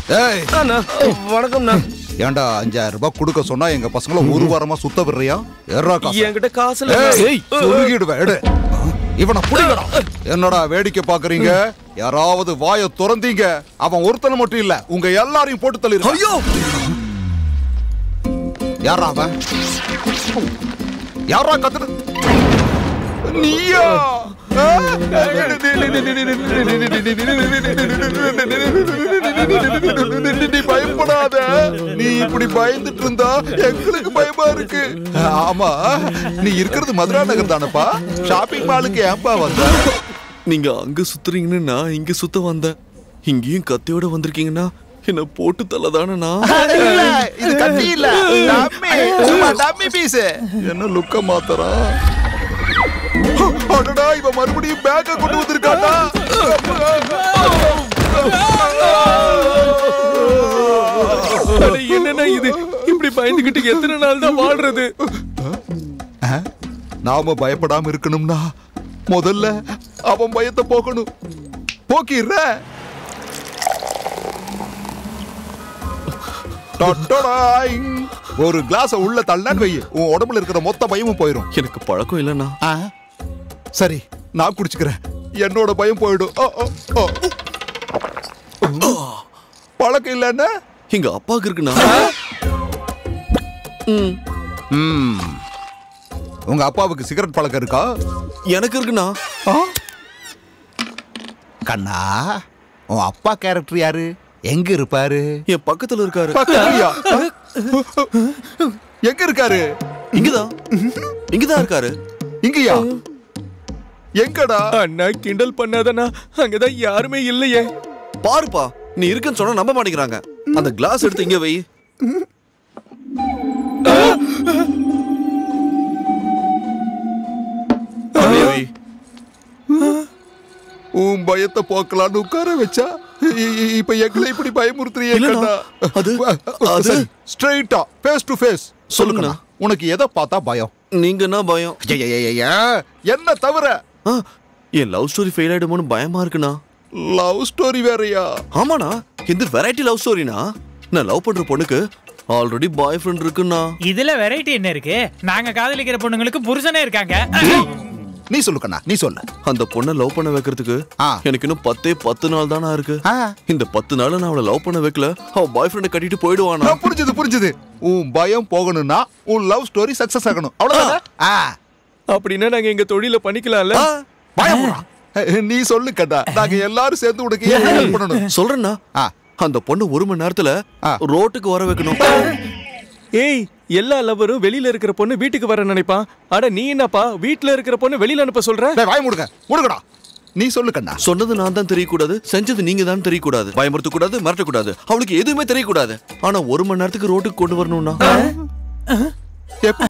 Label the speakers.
Speaker 1: ஏய்
Speaker 2: அண்ணா வணக்கம்ண்ணா
Speaker 1: ஏன்டா அஞ்சாயிரம் ரூபாய் கொடுக்க சொன்னா எங்க பசங்கள ஒரு வாரமா சுத்த விடுறியா ஏறா காசு
Speaker 2: என்கிட்ட காசு இல்ல
Speaker 1: ஏய் சொல்லிடுவேன் எடு இவனை புடிங்கடா என்னடா வேடிக்கை பாக்குறீங்க யாராவது வாயை திறந்தீங்க அவன் ஒருத்தனை மட்டும் இல்ல உங்க எல்லாரையும் போட்டு தள்ளிரு
Speaker 2: ஐயோ
Speaker 1: யாரா அவன் யாரா கத்துற நீயா ஆ? நீ பயப்படாத நீ இப்படி பயந்துட்டு இருந்தா எங்களுக்கு பயமா இருக்கு ஆமா நீ இருக்கிறது மதுரா நகர் தானப்பா ஷாப்பிங் மாலுக்கு ஏன்பா வந்த
Speaker 3: நீங்க அங்க சுத்துறீங்கன்னு நான் இங்க சுத்த வந்தேன் இங்கேயும் கத்தியோட வந்திருக்கீங்கன்னா என்ன போட்டு தள்ளதானே நான்
Speaker 1: இல்ல இது கத்தி இல்ல டம்மி சும்மா டம்மி பீஸ் என்ன லுக்க மாத்தறா அடடா இவன் மறுபடியும் பேக்க கொண்டு வந்திருக்காடா
Speaker 3: அட, என்னண்ணா இது இப்படி பயந்துகிட்டு எத்தனை நாள் தான் வாழ்றது
Speaker 1: நாம பயப்படாம இருக்கணும்னா முதல்ல அவன் பயத்தை போக்கணும் போக்கிடுற டொட்டொடாயிங். ஒரு கிளாஸ உள்ள தள்ளான்னு வை உன் உடம்புல இருக்கிற மொத்த பயமும் போயிடும்
Speaker 3: எனக்கு பழக்கம் இல்லைண்ணா
Speaker 1: ஆ, சரி நான் குடிச்சுக்கிறேன் என்னோட பயம் போயிடும் ஓ, ஓ, ஓ. பழக்கம் இல்லைன்னா
Speaker 3: எங்க அப்பாவுக்கு இருக்குண்ணா ம்,
Speaker 1: ம். உங்க அப்பாவுக்கு சிகரெட் பழக்கம் இருக்கா
Speaker 3: எனக்கு இருக்குண்ணா
Speaker 1: ஆ? கண்ணா உன் அப்பா கேரக்டர் யாரு எங்க இருப்பாரு
Speaker 3: என் பக்கத்துல இருக்காரு
Speaker 1: பக்கத்துலயா? எங்க இருக்காரு
Speaker 3: இங்கதான் இங்கதான் இருக்காரு
Speaker 1: இங்கயா எங்கடா
Speaker 3: அண்ணா கிண்டல் பண்ணாதண்ணா அங்கதான் யாருமே இல்லையே பாருப்பா நீ இருக்குன்னு சொன்னா நம்ப மாட்டேங்கிறாங்க அந்த கிளாஸ் எடுத்து இங்க வை அங்கே வை.
Speaker 1: உன் பயத்தை போக்கலான்னு உட்கார வச்சா இ- இ- இப்ப எங்களை இப்படி பயமுறுத்துறியே
Speaker 3: இல்லண்ணா,
Speaker 1: கண்ணா
Speaker 3: அது- அது-
Speaker 1: ஸ்ட்ரைட்டா ஃபேஸ் டு ஃபேஸ்
Speaker 3: சொல்லுங்கண்ணா.
Speaker 1: உனக்கு எதை பார்த்தா பயம்
Speaker 3: நீங்க என்ன பயம்
Speaker 1: ஐயையையைய, என்ன தவிர
Speaker 3: ஆ, என் லவ் ஸ்டோரி ஃபெயில் ஆயிடுமோன்னு பயமா இருக்குண்ணா
Speaker 1: லவ் ஸ்டோரி வேறயா
Speaker 3: ஆமாண்ணா இந்த வெரைட்டி லவ் ஸ்டோரினா நான் லவ் பண்ற பொண்ணுக்கு ஆல்ரெடி பாய் ஃப்ரெண்ட் இருக்குண்ணா
Speaker 4: இதுல வெரைட்டி என்ன இருக்கு நாங்க காதலிக்கிற பொண்ணுங்களுக்கு புருஷனே இருக்காங்க
Speaker 1: நீ சொல்லு கண்ணா நீ சொல்லு
Speaker 3: அந்த பொண்ணை லவ் பண்ண வைக்கிறதுக்கு
Speaker 1: ஆ.
Speaker 3: எனக்கு இன்னும் பத்தே பத்து நாள் தானா இருக்கு
Speaker 1: ஆ.
Speaker 3: இந்த பத்து நாள் நான் அவளை லவ் பண்ண வைக்கல அவ பாய் ஃப்ரெண்டை கட்டிட்டு போயிடுவானா
Speaker 1: நான் புரிஞ்சுது புரிஞ்சுது உன் பயம் போகணும்னா உன் லவ் ஸ்டோரி சக்சஸ் ஆகணும் அவ்வளவுதானே ஆ
Speaker 3: அப்படின்னா நாங்க எங்க தொழில பண்ணிக்கலாம்ல
Speaker 1: பயமுறா நீ சொல்லு கண்ணா நாங்க எல்லாரும் சேர்ந்து உனக்கு ஏன் help பண்ணணும்
Speaker 3: சொல்றேன்னா
Speaker 1: ஆ.
Speaker 3: அந்த பொண்ணு ஒரு மணி நேரத்துல
Speaker 1: ஆ.
Speaker 3: ரோட்டுக்கு வர வைக்கணும்
Speaker 5: ஏய் எல்லா லவரும் வெளியில இருக்கிற பொண்ணு வீட்டுக்கு வர நினைப்பான் அட நீ என்னப்பா வீட்ல இருக்கிற பொண்ணு வெளியில அனுப்ப சொல்ற
Speaker 1: டேய், வாய் முடுங்க முடுங்கடா நீ சொல்லு கண்ணா
Speaker 3: சொன்னது நான் தான் தெரியக்கூடாது செஞ்சது நீங்க தான் தெரியக்கூடாது பயமுறுத்த கூடாது மிரட்ட கூடாது அவளுக்கு எதுவுமே தெரியக்கூடாது ஆனா ஒரு மணி நேரத்துக்கு ரோட்டுக்கு கொண்டு வரணும்னா
Speaker 1: எப்படி